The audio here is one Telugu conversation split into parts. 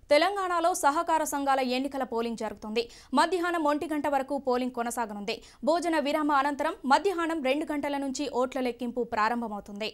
తెలంగాణలో సహకార సంఘాల ఎన్నికల పోలింగ్ జరుగుతుంది మధ్యాహ్నం ఒంటి గంట వరకు పోలింగ్ కొనసాగనుంది భోజన విరామ అనంతరం మధ్యాహ్నం రెండు గంటల నుంచి ఓట్ల లెక్కింపు ప్రారంభమవుతుంది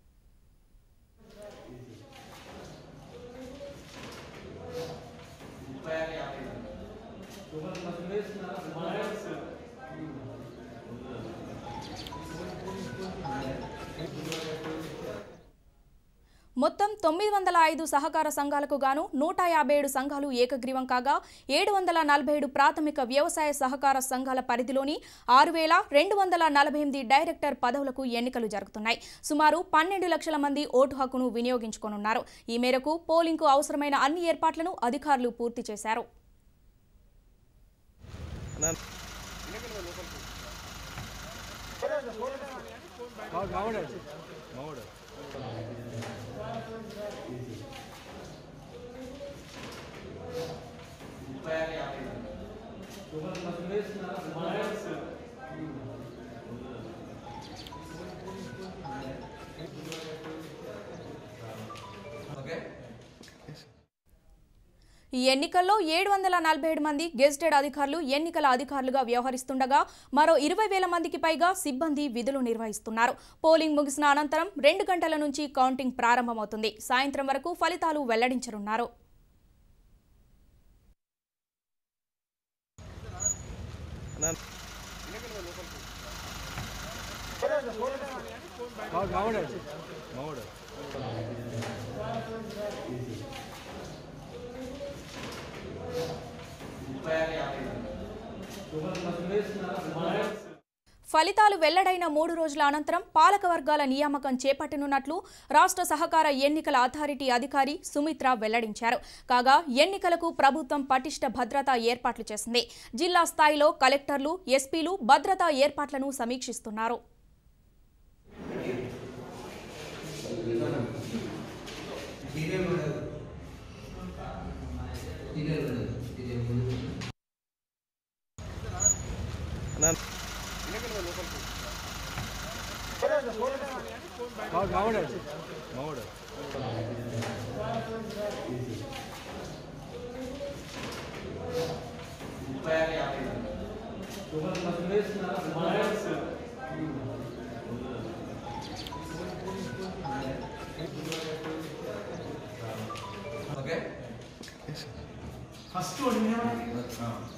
మొత్తం తొమ్మిది వందల ఐదు సహకార సంఘాలకు గాను నూట యాభై ఏడు సంఘాలు ఏకగ్రీవం కాగా ఏడు వందల నలభై ఏడు ప్రాథమిక వ్యవసాయ సహకార సంఘాల పరిధిలోని ఆరు వేల రెండు వందల నలభై ఎనిమిది డైరెక్టర్ పదవులకు ఎన్నికలు జరుగుతున్నాయి సుమారు పన్నెండు లక్షల మంది ఓటు హక్కును వినియోగించుకోనున్నారు ఈ మేరకు పోలింగ్కు అవసరమైన అన్ని ఏర్పాట్లను అధికారులు పూర్తి చేశారు ఈ ఎన్నికల్లో ఏడు వందల నలభై ఏడు మంది గెజిటెడ్ అధికారులు ఎన్నికల అధికారులుగా వ్యవహరిస్తుండగా మరో ఇరవై వేల మందికి పైగా సిబ్బంది విధులు నిర్వహిస్తున్నారు పోలింగ్ ముగిసిన అనంతరం రెండు గంటల నుంచి కౌంటింగ్ ప్రారంభమవుతుంది సాయంత్రం వరకు ఫలితాలు వెల్లడించనున్నారు ఫలితాలు వెల్లడైన మూడు రోజుల అనంతరం పాలక వర్గాల నియామకం చేపట్టనున్నట్లు రాష్ట్ర సహకార ఎన్నికల అథారిటీ అధికారి సుమిత్ర వెల్లడించారు కాగా ఎన్నికలకు ప్రభుత్వం పటిష్ట భద్రతా ఏర్పాట్లు చేసింది జిల్లా స్థాయిలో కలెక్టర్లు ఎస్పీలు భద్రతా ఏర్పాట్లను సమీక్షిస్తున్నారు ఫస్ట్